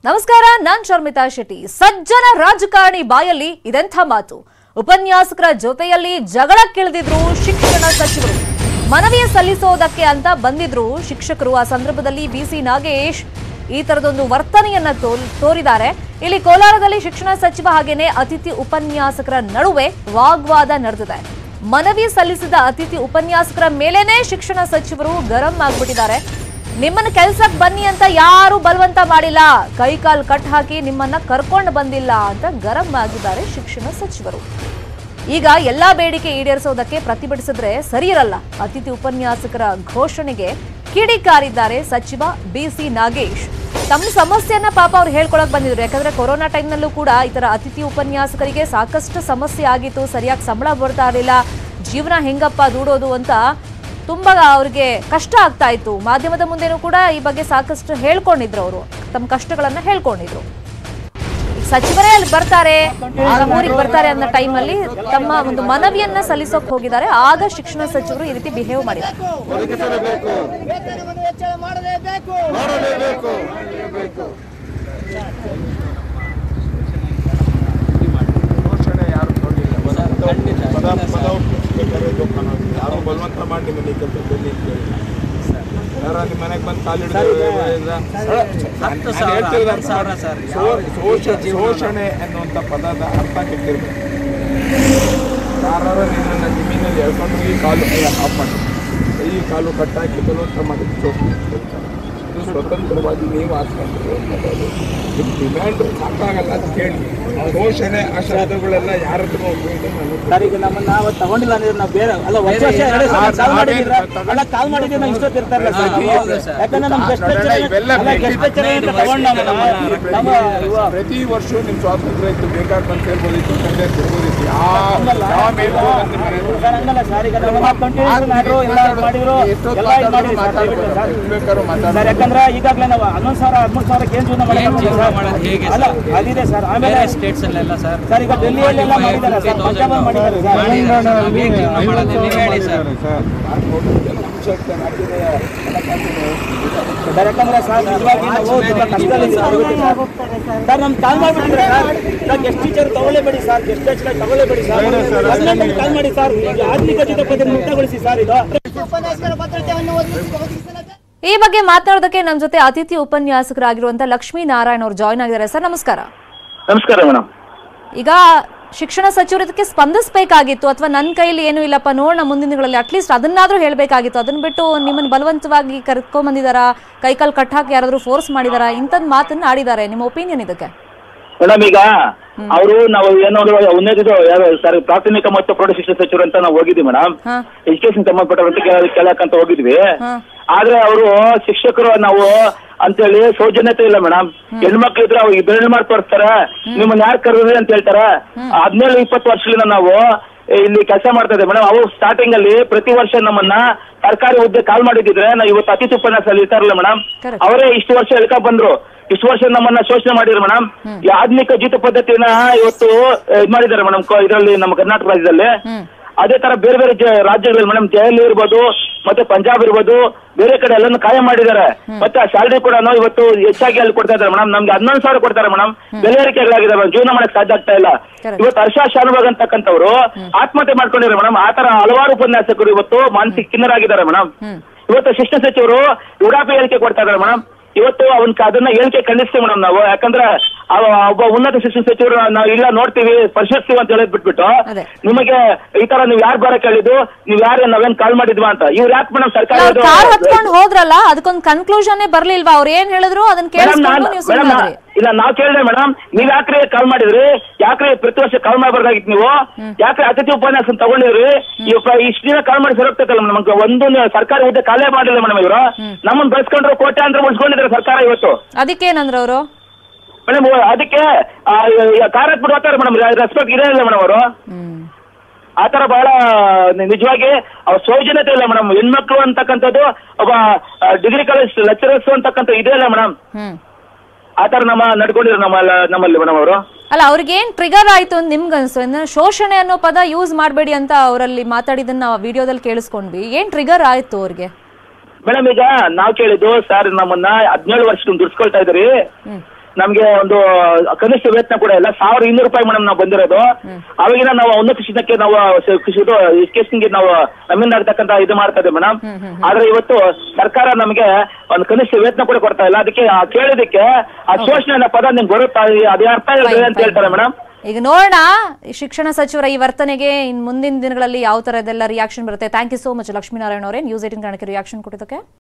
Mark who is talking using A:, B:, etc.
A: ನಮಸ್ಕಾರ ನಾನ್ ಶರ್ಮಿತಾ ಶೆಟ್ಟಿ ಸಜ್ಜನ ರಾಜಕಾರಣಿ ಬಾಯಲ್ಲಿ ಇದೆಂಥ ಮಾತು ಉಪನ್ಯಾಸಕರ ಜೊತೆಯಲ್ಲಿ ಜಗಳಕ್ಕಿಳಿದಿದ್ರು ಶಿಕ್ಷಣ ಸಚಿವರು ಮನವಿ ಸಲ್ಲಿಸೋದಕ್ಕೆ ಅಂತ ಬಂದಿದ್ರು ಶಿಕ್ಷಕರು ಆ ಸಂದರ್ಭದಲ್ಲಿ ಬಿಸಿ ನಾಗೇಶ್ ಈ ತರದೊಂದು ವರ್ತನೆಯನ್ನ ತೋಲ್- ತೋರಿದ್ದಾರೆ ಇಲ್ಲಿ ಕೋಲಾರದಲ್ಲಿ ಶಿಕ್ಷಣ ಸಚಿವ ಹಾಗೇನೆ ಅತಿಥಿ ಉಪನ್ಯಾಸಕರ ನಡುವೆ ವಾಗ್ವಾದ ನಡೆದಿದೆ ಮನವಿ ಸಲ್ಲಿಸಿದ ಅತಿಥಿ ಉಪನ್ಯಾಸಕರ ಮೇಲೇನೆ ಶಿಕ್ಷಣ ಸಚಿವರು ಗರಂ ಆಗ್ಬಿಟ್ಟಿದ್ದಾರೆ ನಿಮ್ಮನ್ನ ಕೆಲ್ಸಕ್ಕೆ ಬನ್ನಿ ಅಂತ ಯಾರು ಬಲವಂತ ಮಾಡಿಲ್ಲ ಕೈ ಕಾಲ್ ಕಟ್ ಹಾಕಿ ನಿಮ್ಮನ್ನ ಕರ್ಕೊಂಡು ಬಂದಿಲ್ಲ ಅಂತ ಗರಂ ಆಗಿದ್ದಾರೆ ಶಿಕ್ಷಣ ಸಚಿವರು ಈಗ ಎಲ್ಲಾ ಬೇಡಿಕೆ ಈಡೇರಿಸೋದಕ್ಕೆ ಪ್ರತಿಭಟಿಸಿದ್ರೆ ಸರಿ ಇರಲ್ಲ ಅತಿಥಿ ಉಪನ್ಯಾಸಕರ ಘೋಷಣೆಗೆ ಕಿಡಿಕಾರಿದ್ದಾರೆ ಸಚಿವ ಬಿಸಿ ನಾಗೇಶ್ ತಮ್ಮ ಸಮಸ್ಯೆಯನ್ನ ಪಾಪ ಅವ್ರು ಹೇಳ್ಕೊಳಕ್ ಬಂದಿದ್ರು ಯಾಕಂದ್ರೆ ಕೊರೋನಾ ಟೈಮ್ನಲ್ಲೂ ಕೂಡ ಈ ತರ ಅತಿಥಿ ಉಪನ್ಯಾಸಕರಿಗೆ ಸಾಕಷ್ಟು ಸಮಸ್ಯೆ ಆಗಿತ್ತು ಸರಿಯಾಗಿ ಸಂಬಳ ಬರ್ತಾ ಇರಲಿಲ್ಲ ಜೀವನ ಹೆಂಗಪ್ಪ ದೂಡೋದು ಅಂತ ತುಂಬಾ ಅವ್ರಿಗೆ ಕಷ್ಟ ಆಗ್ತಾ ಇತ್ತು ಮಾಧ್ಯಮದ ಮುಂದೆನೂ ಕೂಡ ಈ ಬಗ್ಗೆ ಸಾಕಷ್ಟು ಹೇಳ್ಕೊಂಡಿದ್ರು ಅವರು ತಮ್ಮ ಕಷ್ಟಗಳನ್ನ ಹೇಳ್ಕೊಂಡಿದ್ರು ಈಗ ಸಚಿವರೇ ಅಲ್ಲಿ ಬರ್ತಾರೆ ನಮ್ಮೂರಿಗೆ ಬರ್ತಾರೆ ಅನ್ನೋ ಟೈಮಲ್ಲಿ ತಮ್ಮ ಒಂದು ಮನವಿಯನ್ನ ಸಲ್ಲಿಸೋಕ್ ಹೋಗಿದ್ದಾರೆ ಆಗ ಶಿಕ್ಷಣ ಸಚಿವರು ಈ ರೀತಿ ಬಿಹೇವ್ ಮಾಡಿದ್ದಾರೆ
B: ವೇತನವನ್ನು ಹೆಚ್ಚಳ ಮಾಡಲೇಬೇಕು
C: ಘೋಷಣೆ ಯಾರು ಕೊಡಲಿಲ್ಲ ಪದ ಪದ ಒಪ್ಪಿಸ್ಬೇಕಾದ್ರೆ ಜೋಪಾನ ಆಗ್ತದೆ. ಯಾರು ಬಲವಂತ ಮಾಡಿ ನಿಮ್ಮ ಮನೆ ಕೆಲಸ ಬನ್ನಿ ಅಂತ ಹೇಳಿಲ್ಲ ಯಾರ ನಿಮ್ಮ ಮನೆಗೆ ಬಂದು ಕಾಲಿಡಿದ್ರೆ ಶೋಷಣೆ ಅನ್ನುವಂಥ ಪದದ ಅರ್ಥ ಕೆಟ್ಟಿರ್ಬೇಕು ಯಾರು ನಿನ್ನನ್ನು ಜಮೀನಲ್ಲಿ ಎಳ್ಕೊಂಡು ಈ ಕಾಲು ಆಫ್ ಮಾಡಿ ಈ ಕಾಲು ಕಟ್ಟಾಕಿ ಬಲವಂತ ಮಾಡಿ ಶೋಷಣೆ ಅಂತ ಹೇಳ್ತಾರೆ. ಇದು ಸ್ವತಂತ್ರವಾಗಿ ನೀವು ಆಸ್ಕೊಂಡ್ರೆ ನಿಮ್ಮ ಡಿಮ್ಯಾಂಡ್ ಸಾಕಾಗಲ್ಲ ಅಂತ ಹೇಳಿ ಘೋಷಣೆ ಆ ಶಬ್ದಗಳೆಲ್ಲ ಯಾರ ಹತ್ರ ಹೋಗ್ಬೇಕು ನಾನು
D: ಸರ್ ಈಗ ನಮ್ಮನ್ನ ಅವತ್ತು ತಗೊಂಡಿಲ್ಲ ಅಂದ್ರೆ ನಾವು ಬೇರೆ ಅಲ್ಲ ವರ್ಷ ವರ್ಷ ಎರಡು ಸಲ ಕಾಲ್ ಮಾಡಿದ್ರೆ ಅಲ್ಲ ಕಾಲ್ ಮಾಡಿದ್ರೆ ನಾವು ಇಷ್ಟೊತ್ತು ಇರ್ತಾರಲ್ಲ ಸರ್ ನಾವು. ಯಾಕಂದ್ರೆ ನಮ್ಮ ಗೆಸ್ಟ್ ಲೆಕ್ಚರ್
C: ಇವೆಲ್ಲ
D: ಅಲ್ಲ ಗೆಸ್ಟ್ ಲೆಕ್ಚರ್ ಅಂತ ತಗೊಂಡು ನಾವು ನಮ್ಮ- ನಮ್ಮ ಇವ-
C: ಪ್ರತಿ ವರ್ಷ ನಿಮ್ ಸ್ವಾತಂತ್ರ್ಯ ಇತ್ತು ಬೇಕಾದ ಬಂದು ಸೇರ್ಬೋದಿತ್ತು ತಂದೆ ಸೇರ್ಬೋದಿತ್ತು ಯಾವ ಯಾವ ಮೇಲೂ ಬಂದು ಮನೆ
D: ಸರ್ ಹಂಗಲ್ಲ ಸರ್ ಈಗ ನಮ್ಮ ಕಂಟಿನ್ಯೂಸ್ ಮಾಡ್ರು ಎಲ್ಲ ಮಾಡಿದ್ರು
C: ಎಷ್ಟೊತ್ತು
D: ಎಲ್ಲ ಇದು
C: ಮಾತಾಡೋದು
D: ಮಾಡಿ ಸರ್ ದಯವಿಟ್ಟು ಸರ್.
C: ಮಾತಾಡ್ಬೋದು ಬೇಕಾದ್ರೂ
D: ಸರ್
C: ಮಾತಾಡ್ಬೋದು
D: ಯಾಕಂದ್ರೆ ಈಗಾಗಲೇ ನಾವು ಹನ್ನೊಂದು ಸಾವಿರ ಹದಿಮೂರು ಸಾವಿರಕ್ಕೆ ಏನು ಜೀವನ
E: ಜೀವನ ಮಾಡೋದು ಹೇಗೆ
D: ಅಲ್ಲ ಅದಿದೆ ಸರ್ ಆಮೇಲೆ
E: ಬೇರೆ ಸ್ಟೇಟ್ಸ್ ಅಲ್ಲೆಲ್ಲ ಸರ್
D: ಸರ್ ಈಗ ಡೆಲ್ಲಿಯಲ್ಲೆಲ್ಲ ಮಾಡಿದ್ದಾರೆ ಸರ್ ಪಂಜಾಬ್ ಮಾಡಿದ್ದಾರೆ ಸರ್
E: ಮಾಡಿ ನಾವ್ ಹೇಗ್ ಜೀವನ ಮಾಡೋದು ನೀವ್ ಹೇಳಿ ಸರ್
D: ಸರ್ ಯಾಕಂದ್ರೆ ಸರ್ ನಿಜವಾಗಿ ನಾವು ತುಂಬಾ ಕಷ್ಟದಲ್ಲಿದ್ದೀವಿ ದಯವಿಟ್ಟು ಸರ್. ಸರ್ ನಮ್ಗೆ ಕಾಲ್ ಮಾಡ್ಬಿಟ್ಟಿದ್ರೆ ಸರ್ ಸರ್ ಗೆಸ್ಟ್ ಟೀಚರ್ ತಗೊಳ್ಳೇಬೇಡಿ ಸರ್ ಗೆಸ್ಟ್ ಟೀಚರ್ ತಗೊಳ್ಳೇಬೇಡಿ ಸರ್ ಹದಿನೆಂಟು ಕಾಲ್ ಮಾಡಿ ಸರ್ ಈಗ ಆಧುನಿಕ ಜೊತೆ ಪದ್ಯ ಮುಕ್ತಗೊಳಿಸಿ ಸರ್ ಇದು
B: ಉಪನ್ಯಾಸಕರ ಭದ್ರತೆಯನ್ನು ಒದಗಿಸಿ- ಒದಗಿಸಲಾಗಿದೆ
A: ಈ ಬಗ್ಗೆ ಮಾತನಾಡೋದಕ್ಕೆ ನಮ್ಮ ಜೊತೆ ಅತಿಥಿ ಉಪನ್ಯಾಸಕರಾಗಿರುವಂತ ಲಕ್ಷ್ಮೀ ನಾರಾಯಣ್ ಅವರು ಜಾಯ್ನ್ ಆಗಿದ್ದಾರೆ ಸರ್ ನಮಸ್ಕಾರ
D: ನಮಸ್ಕಾರ ಮೇಡಮ್
A: ಈಗ ಶಿಕ್ಷಣ ಸಚಿವರು ಇದಕ್ಕೆ ಸ್ಪಂದಿಸಬೇಕಾಗಿತ್ತು ಅಥವಾ ನನ್ನ ಕೈಲಿ ಏನು ಇಲ್ಲಪ್ಪ ನೋಡೋಣ ಮುಂದಿನ ದಿನಗಳಲ್ಲಿ ಅಟ್ಲೀಸ್ಟ್ ಅದನ್ನಾದ್ರೂ ಹೇಳಬೇಕಾಗಿತ್ತು ಅದನ್ನ ಬಿಟ್ಟು ನಿಮ್ಮನ್ನ ಬಲವಂತವಾಗಿ ಕರ್ಕೊಂಡ್ ಬಂದಿದಾರಾ ಕೈಕಾಲ್ ಕಟ್ ಹಾಕಿ ಯಾರಾದ್ರೂ ಫೋರ್ಸ್ ಮಾಡಿದಾರಾ ಇಂಥದ್ ಮಾತನ್ನ ಆಡಿದ್ದಾರೆ ನಿಮ್ಮ ಒಪಿನಿಯನ್ ಇದಕ್ಕೆ
D: ಮೇಡಮ್ ಈಗ ಅವರು ನಾವು ಏನೋ ಉನ್ನತ ಯಾರು ಸರ್ ಪ್ರಾಥಮಿಕ ಮತ್ತು ಪ್ರೌಢಶಿಕ್ಷಣ ಸಚಿವರು ಅಂತ ನಾವು ಹೋಗಿದ್ವಿ ಮೇಡಮ್
A: ಹಾ
D: ಎಜುಕೇಶನ್ ಸಂಬಂಧಪಟ್ಟಂತ ಕೇಳಕ್ಕಂತ ಹೋಗಿದ್ವಿ
A: ಹಾ
D: ಆದ್ರೆ ಅವರು ಶಿಕ್ಷಕರು ನಾವು ಅಂತೇಳಿ ಸೌಜನ್ಯತೆ ಇಲ್ಲ ಮೇಡಮ್ ಹೆಣ್ಮಕ್ಳು ಇದ್ರೆ ಅವ್ರಿಗೆ ಬೆರಳು ಮಾಡಿ ತೋರಿಸ್ತಾರೆ ನಿಮ್ಮನ್ನ ಯಾರು ಕರೆದ್ರಿ ಅಂತ ಹೇಳ್ತಾರೆ ಹದಿನೇಳು ಇಪ್ಪತ್ತು ವರ್ಷದಿಂದ ನಾವು ಇಲ್ಲಿ ಕೆಲಸ ಮಾಡ್ತಾ ಇದ್ದೇವೆ ಮೇಡಮ್ ಅವು ಸ್ಟಾರ್ಟಿಂಗ್ ಅಲ್ಲಿ ಪ್ರತಿ ವರ್ಷ ನಮ್ಮನ್ನ ಸರ್ಕಾರಿ ಹುದ್ದೆ ಕಾಲ್ ಮಾಡಿದ್ರೆ ನಾವು ಇವತ್ತು ಅತಿಥಿ ಉಪನ್ಯಾಸ ಅಲ್ಲಿ ಇರ್ತಾರಲ್ಲ ಮೇಡಮ್
A: Correct.
D: ಅವರೇ ಇಷ್ಟು ವರ್ಷ ಎಳ್ಕ ಬಂದ್ರು ಇಷ್ಟು ವರ್ಷ ನಮ್ಮನ್ನ ಶೋಷಣೆ ಮಾಡಿದ್ರು ಮೇಡಮ್ ಈ ಆಧುನಿಕ ಜೀತ ಪದ್ಧತಿನ ಇವತ್ತು ಇದ್ ಮಾಡಿದ್ದಾರೆ ಮೇಡಮ್ ಇದರಲ್ಲಿ ನಮ್ಮ ಕರ್ನಾಟಕ ರಾಜ್ಯದಲ್ಲಿ
A: ಹ್ಮ್
D: ಅದೇ ತರ ಬೇರೆ ಬೇರೆ ಜ- ರಾಜ್ಯಗಳಲ್ಲಿ ಮೇಡಮ್ ದೆಹಲಿ ಇರ್ಬೋದು ಮತ್ತೆ ಪಂಜಾಬ್ ಇರ್ಬೋದು ಬೇರೆ ಕಡೆ ಎಲ್ಲಾನು ಕಾಯ ಮಾಡಿದ್ದಾರೆ ಮತ್ತೆ ಆ ಸ್ಯಾಲರಿ ಕೂಡ ಇವತ್ತು ಹೆಚ್ಚಾಗಿ ಅಲ್ಲಿ ಕೊಡ್ತಾ ಇದ್ದಾರೆ ಮೇಡಮ್ ನಮ್ಗೆ ಹನ್ನೊಂದು ಸಾವಿರ ಕೊಡ್ತಾರೆ ಮೇಡಮ್ ಬೆಲೆ ಏರಿಕೆಗಳಾಗಿದೆ ಮೇಡಮ್ ಜೀವನ ಮಾಡಕ್ ಸಾಧ್ಯ ಆಗ್ತಾ ಇಲ್ಲ
A: Correct.
D: ಇವತ್ತು ಹರ್ಷ ಶಾನುಭಾಗ್ ಅಂತಕ್ಕಂಥವ್ರು ಆತ್ಮಹತ್ಯೆ ಮಾಡ್ಕೊಂಡಿದ್ದಾರೆ ಮೇಡಮ್ ಆ ತರ ಹಲವಾರು ಉಪನ್ಯಾಸಕರು ಇವತ್ತು ಮಾನಸಿಕ ಖಿನ್ನರಾಗಿದ್ದಾರೆ ಮೇಡಮ್
A: ಹ್ಮ್
D: ಇವತ್ತು ಶಿಕ್ಷಣ ಸಚಿವರು ಉಡಾಪಿ ಹೇಳಿಕೆ ಕೊಡ್ತಾ ಇದ್ದಾರೆ ಮೇಡಮ್ ಇವತ್ತು ಅವನ್ ಅದನ್ನ ಹೇಳಿಕೆ ಖಂಡಿಸ್ತೀವಿ ಮೇಡಮ್ ನಾವು ಯಾಕಂದ್ರೆ ಅವ ಒಬ್ಬ ಉನ್ನತ ಶಿಕ್ಷಣ ಸಚಿವರು ನಾವು ಇಲ್ಲ ನೋಡ್ತೀವಿ ಪರಿಶೀಲಿಸ್ತೀವಿ ಅಂತ ಹೇಳಿ ಬಿಟ್ಬಿಟ್ಟು
A: ಅದೇ.
D: ನಿಮಗೆ ಈ ತರ ನೀವ್ ಯಾರು ಬರಕ್ ಹೇಳಿದ್ದು ನೀವ್ ಯಾರು ನಾವೇನ್ ಕಾಲ್ ಮಾಡಿದ್ವಾ ಅಂತ ಇವ್ರು ಯಾಕೆ ಮೇಡಮ್ ಸರ್ಕಾರ
A: ಅವ್ರು ಕಾರ್ ಹತ್ಕೊಂಡು ಹೋದ್ರಲ್ಲ ಅದಕ್ಕೊಂದು ಕನ್ಕ್ಲೂಷನ್ ಬರ್ಲಿಲ್ವಾ ಅವ್ರು ಏನ್ ಹೇಳಿದ್ರು ಅದನ್ನ
D: ಮೇಡಮ್
A: ಕೇಳಿಸ್ಕೊಂಡು ನೀವು
D: ಮೇಡಮ್
A: ಸುಮ್ಮನಾದ್ರಿ
D: ಇಲ್ಲ ನಾವ್ ಕೇಳಿದೆ ಮೇಡಮ್ ನೀವ್ ಯಾಕ್ರಿ ಕಾಲ್ ಮಾಡಿದ್ರಿ ಯಾಕ್ರಿ ಪ್ರತಿ ವರ್ಷ ಕಾಲ್ ಮಾಡಬಾರ್ದಾಗಿತ್ತು ನೀವು ಯಾಕ್ರಿ ಅತಿಥಿ ಉಪನ್ಯಾಸ ತಗೊಂಡಿದ್ರಿ ಇವಾಗ ಇಷ್ಟು ದಿನ ಕಾಲ್ ಮಾಡಿ ಸರೋಗ್ತೈತಲ್ಲ ನಮ್ಗೆ ಒಂದು ನ- ಸರ್ಕಾರಿ ಹುದ್ದೆ ಕಾಲೇ ಮಾಡಿಲ್ಲ ಮೇಡಮ್ ಇವರು ನಮ್ಮನ್ನ ಬೆಳೆಸ್ಕೊಂಡ್ರು ಕೋಟೆ ಅಂದ್ರೆ ಉಳಿಸ್ಕೊಂಡಿದ್ದಾರೆ ಸರ್ಕಾರ ಇವತ್ತು
A: ಅದಕ್ಕೇನಂದ್ರ ಅವರು
D: ಮೇಡಮ್ ಅದಕ್ಕೆ ಕಾರ್ ಹಾಕ್ಬಿಟ್ಟು ಹೋಗ್ತಾರೆ ಮೇಡಮ್ ರೆಸ್ಪೆಕ್ಟ್ ಇದೇ ಇಲ್ಲ ಮೇಡಮ್ ಅವರು
A: ಹ್ಮ್
D: ಆ ತರ ಬಹಳ ನಿ- ನಿಜವಾಗಿ ಅವ್ರ ಸೌಜನ್ಯತೆ ಇಲ್ಲ ಮೇಡಮ್ ಹೆಣ್ಮಕ್ಳು ಅಂತಕ್ಕಂಥದ್ದು ಒಬ್ಬ ಡಿಗ್ರಿ ಕಾಲೇಜ್ ಲೆಕ್ಚರರ್ಸ್ ಅಂತಕ್ಕಂಥ ಇದೇ ಇಲ್ಲ ಮೇಡಮ್
A: ಹ್ಮ್
D: ಆ ತರ ನಮ್ಮ ನಡ್ಕೊಂಡಿದ್ರು ನಮ್ಮ ನಮ್ಮಲ್ಲಿ ಮೇಡಮ್ ಅವರು
A: ಅಲ್ಲ ಅವ್ರಿಗೇನ್ ಟ್ರಿಗರ್ ಆಯ್ತು ಅಂತ ನಿಮ್ಗೆ ಅನ್ಸು ಇನ್ನು ಶೋಷಣೆ ಅನ್ನೋ ಪದ ಯೂಸ್ ಮಾಡಬೇಡಿ ಅಂತ ಅವರಲ್ಲಿ ಮಾತಾಡಿದನ್ನ ನಾವು ವಿಡಿಯೋದಲ್ಲಿ ಕೇಳಿಸ್ಕೊಂಡ್ವಿ ಏನ್ ಟ್ರಿಗರ್ ಆಯ್ತು ಅವ್ರಿಗೆ
D: ಮೇಡಮ್ ಈಗ ನಾವ್ ಕೇಳಿದ್ದು ಸರ್ ನಮ್ಮನ್ನ ಹದಿನೇಳು ವರ್ಷ ದುಡ್ಸ್ಕೊಳ್ತಾ ಇದ್ರಿ ನಮ್ಗೆ ಒಂದು ಕನಿಷ್ಠ ವೇತನ ಕೂಡ ಇಲ್ಲ ಸಾವಿರ ಇನ್ನೂರು ರೂಪಾಯಿ ಮೇಡಮ್ ನಾವು ಬಂದಿರೋದು ಅವಾಗಿನ ನಾವು ಉನ್ನತ ಶಿಕ್ಷಣಕ್ಕೆ ನಾವು ಸ- ಕೃಷಿ ಇದು ಎಜುಕೇಶನ್ಗೆ ನಾವು ನಮ್ಮಿಂದ ಆಗ್ತಕ್ಕಂತ ಇದು ಮಾಡ್ತಾ ಇದ್ದೀವಿ ಮೇಡಮ್ ಆದ್ರೆ ಇವತ್ತು ಸರ್ಕಾರ ನಮಗೆ ಒಂದು ಕನಿಷ್ಠ ವೇತನ ಕೂಡ ಕೊಡ್ತಾ ಇಲ್ಲ ಅದಕ್ಕೆ ಆ ಕೇಳಿದಕ್ಕೆ ಆ ಶೋಷಣೆ ಅನ್ನೋ ಪದ ನಿಮ್ಗೆ ಬರುತ್ತಾ ಅದೇ ಅರ್ಥ ಇಲ್ಲ ಅಂತ ಹೇಳ್ತಾರೆ ಮೇಡಮ್
A: ಈಗ ನೋಡೋಣ ಈ ಶಿಕ್ಷಣ ಸಚಿವರ ಈ ವರ್ತನೆಗೆ ಇನ್ ಮುಂದಿನ ದಿನಗಳಲ್ಲಿ ಯಾವ ತರದೆಲ್ಲ ರಿಯಾಕ್ಷನ್ ಬರುತ್ತೆ thank you so much Lakshminarayana ಅವರೇ ನ್ಯೂಸ್ ಏಟಿನ್ ಕನ್ನಡಕ್ಕೆ ರಿಯಾಕ್ಷನ್ ಕೊಟ್ಟಿದ್ದಕ್ಕೆ